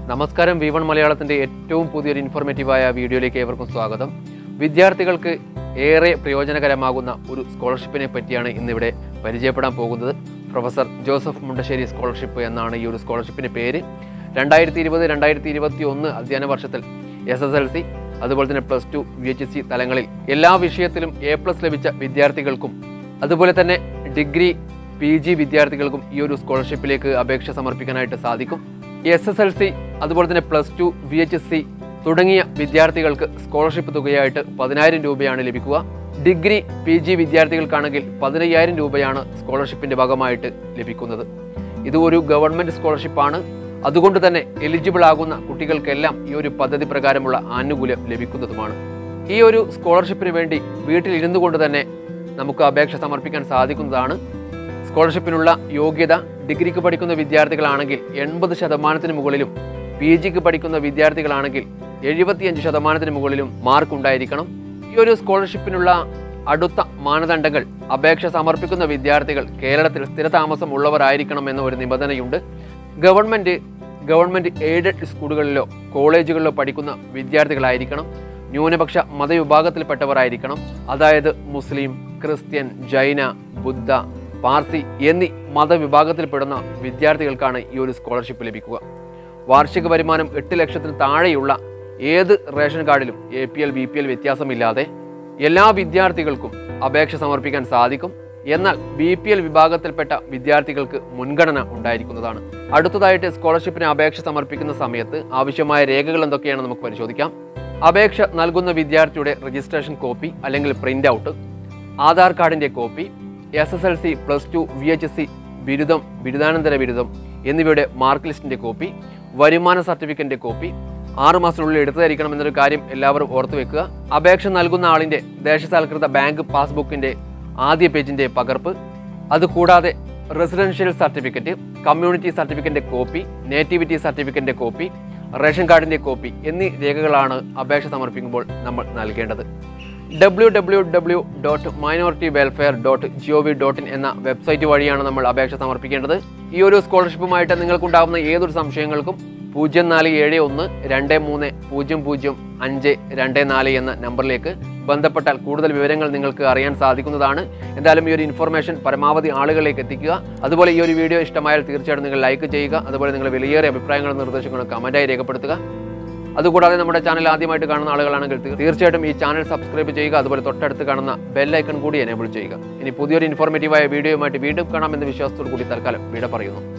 നമസ്കാരം V one മലയാളത്തിൻ്റെ ഏറ്റവും പുതിയൊരു ഇൻഫോർമേറ്റീവായ വീഡിയോയിലേക്ക് ഏവർക്കും സ്വാഗതം വിദ്യാർത്ഥികൾക്ക് ഏറെ പ്രയോജനകരമാകുന്ന ഒരു സ്കോളർഷിപ്പിനെ പറ്റിയാണ് ഇന്നിവിടെ പരിചയപ്പെടാൻ പോകുന്നത് പ്രൊഫസർ ജോസഫ് മുണ്ടശ്ശേരി സ്കോളർഷിപ്പ് എന്നാണ് ഈ ഒരു സ്കോളർഷിപ്പിൻ്റെ പേര് രണ്ടായിരത്തി ഇരുപത് രണ്ടായിരത്തി ഇരുപത്തി ഒന്ന് അധ്യയന വർഷത്തിൽ എസ് എസ് എൽ സി അതുപോലെ തന്നെ plus two V H C തലങ്ങളിൽ എല്ലാ വിഷയത്തിലും എ പ്ലസ് ലഭിച്ച വിദ്യാർത്ഥികൾക്കും അതുപോലെ തന്നെ ഡിഗ്രി പി ജി വിദ്യാർത്ഥികൾക്കും ഈ ഒരു സ്കോളർഷിപ്പിലേക്ക് അപേക്ഷ സമർപ്പിക്കാനായിട്ട് സാധിക്കും എസ് എസ് എൽ സി അതുപോലെ തന്നെ plus two V H S C തുടങ്ങിയ വിദ്യാർത്ഥികൾക്ക് സ്കോളർഷിപ്പ് തുകയായിട്ട് പതിനായിരം രൂപയാണ് ലഭിക്കുക ഡിഗ്രി പി ജി വിദ്യാർത്ഥികൾക്കാണെങ്കിൽ പതിനയ്യായിരം രൂപയാണ് സ്കോളർഷിപ്പിന്റെ ഭാഗമായിട്ട് ലഭിക്കുന്നത് ഇത് ഒരു ഗവൺമെന്റ് സ്കോളർഷിപ്പാണ് അതുകൊണ്ട് തന്നെ എലിജിബിൾ ആകുന്ന കുട്ടികൾക്കെല്ലാം ഈ ഒരു പദ്ധതി പ്രകാരമുള്ള ആനുകൂല്യം ലഭിക്കുന്നതുമാണ് ഈ ഒരു സ്കോളർഷിപ്പിന് വേണ്ടി വീട്ടിൽ ഇരുന്നു കൊണ്ട് തന്നെ നമുക്ക് അപേക്ഷ സമർപ്പിക്കാൻ സാധിക്കുന്നതാണ് സ്കോളർഷിപ്പിനുള്ള യോഗ്യത ഡിഗ്രിക്ക് പഠിക്കുന്ന വിദ്യാർത്ഥികളാണെങ്കിൽ എൺപത് ശതമാനത്തിന് മുകളിലും പി ജിക്ക് പഠിക്കുന്ന വിദ്യാർത്ഥികളാണെങ്കിൽ എഴുപത്തിയഞ്ച് ശതമാനത്തിന് മുകളിലും മാർക്ക് ഉണ്ടായിരിക്കണം ഈ ഒരു സ്കോളർഷിപ്പിനുള്ള അടുത്ത മാനദണ്ഡങ്ങൾ അപേക്ഷ സമർപ്പിക്കുന്ന വിദ്യാർത്ഥികൾ കേരളത്തിൽ സ്ഥിരതാമസം ഉള്ളവരായിരിക്കണം എന്ന ഒരു നിബന്ധനയുണ്ട് ഗവൺമെന്റ് ഗവൺമെന്റ് എയ്ഡഡ് സ്കൂളുകളിലോ കോളേജുകളിലോ പഠിക്കുന്ന വിദ്യാർത്ഥികളായിരിക്കണം ന്യൂനപക്ഷ മതവിഭാഗത്തിൽപ്പെട്ടവരായിരിക്കണം അതായത് മുസ്ലിം ക്രിസ്ത്യൻ ജൈന ബുദ്ധ പാർസി എന്നീ മതവിഭാഗത്തിൽപ്പെടുന്ന വിദ്യാർത്ഥികൾക്കാണ് ഈ ഒരു സ്കോളർഷിപ്പ് ലഭിക്കുക വാർഷിക വരുമാനം എട്ട് ലക്ഷത്തിന് താഴെയുള്ള ഏത് റേഷൻ കാർഡിലും A P L B P L വ്യത്യാസമില്ലാതെ എല്ലാ വിദ്യാർത്ഥികൾക്കും അപേക്ഷ സമർപ്പിക്കാൻ സാധിക്കും എന്നാൽ ബി പി എൽ വിഭാഗത്തിൽപ്പെട്ട വിദ്യാർത്ഥികൾക്ക് മുൻഗണന ഉണ്ടായിരിക്കുന്നതാണ് അടുത്തതായിട്ട് സ്കോളർഷിപ്പിന് അപേക്ഷ സമർപ്പിക്കുന്ന സമയത്ത് ആവശ്യമായ രേഖകൾ എന്തൊക്കെയാണ് നമുക്ക് പരിശോധിക്കാം അപേക്ഷ നൽകുന്ന വിദ്യാർത്ഥിയുടെ രജിസ്ട്രേഷൻ കോപ്പി അല്ലെങ്കിൽ പ്രിന്റ് ഔട്ട് ആധാർ കാർഡിന്റെ copy S S L C plus two V H S C ബിരുദം ബിരുദാനന്തര ബിരുദം എന്നിവയുടെ മാർക്ക് ലിസ്റ്റിന്റെ കോപ്പി വരുമാന സർട്ടിഫിക്കറ്റിന്റെ കോപ്പി ആറ് മാസത്തിനുള്ളിൽ എടുത്തതായിരിക്കണം എന്നൊരു കാര്യം എല്ലാവരും ഓർത്തു വെക്കുക അപേക്ഷ നൽകുന്ന ആളിന്റെ ദേശസാൽകൃത ബാങ്ക് പാസ്ബുക്കിന്റെ ആദ്യ പേജിന്റെ പകർപ്പ് അതുകൂടാതെ റെസിഡൻഷ്യൽ സർട്ടിഫിക്കറ്റ് കമ്മ്യൂണിറ്റി സർട്ടിഫിക്കറ്റിന്റെ കോപ്പി നേറ്റിവിറ്റി സർട്ടിഫിക്കറ്റിന്റെ കോപ്പി റേഷൻ കാർഡിന്റെ കോപ്പി എന്നീ രേഖകളാണ് അപേക്ഷ സമർപ്പിക്കുമ്പോൾ നമ്മൾ നൽകേണ്ടത് W W W dot minority welfare dot G O V dot in എന്ന വെബ്സൈറ്റ് വഴിയാണ് നമ്മൾ അപേക്ഷ സമർപ്പിക്കേണ്ടത് ഈ ഒരു സ്കോളർഷിപ്പുമായിട്ട് നിങ്ങൾക്കുണ്ടാകുന്ന ഏതൊരു സംശയങ്ങൾക്കും പൂജ്യം നാല് ഏഴ് ഒന്ന് രണ്ട് മൂന്ന് പൂജ്യം പൂജ്യം അഞ്ച് രണ്ട് നാല് എന്ന നമ്പറിലേക്ക് ബന്ധപ്പെട്ടാൽ കൂടുതൽ വിവരങ്ങൾ നിങ്ങൾക്ക് അറിയാൻ സാധിക്കുന്നതാണ് എന്തായാലും ഈ ഒരു ഇൻഫർമേഷൻ പരമാവധി ആളുകളിലേക്ക് എത്തിക്കുക അതുപോലെ ഈ ഒരു വീഡിയോ ഇഷ്ടമായാൽ തീർച്ചയായിട്ടും നിങ്ങൾ ലൈക്ക് ചെയ്യുക അതുപോലെ നിങ്ങൾ വിലയേറിയ അഭിപ്രായങ്ങളും നിർദ്ദേശങ്ങളും കമൻറ്റായി രേഖപ്പെടുത്തുക അതുകൂടാതെ നമ്മുടെ ചാനൽ ആദ്യമായിട്ട് കാണുന്ന ആളുകളാണെങ്കിൽ തീർ- തീർച്ചയായിട്ടും ഈ ചാനൽ സബ്സ്ക്രൈബ് ചെയ്യുക അതുപോലെ തൊട്ടടുത്ത് കാണുന്ന ബെല്ലൈക്കൺ കൂടി എനേബിൾ ചെയ്യുക ഇനി പുതിയൊരു ഇൻഫോർമേറ്റീവായ വീഡിയോയുമായിട്ട് വീണ്ടും കാണാമെന്ന വിശ്വാസത്തോടു കൂടി തൽക്കാലം വീട് പറയുന്നു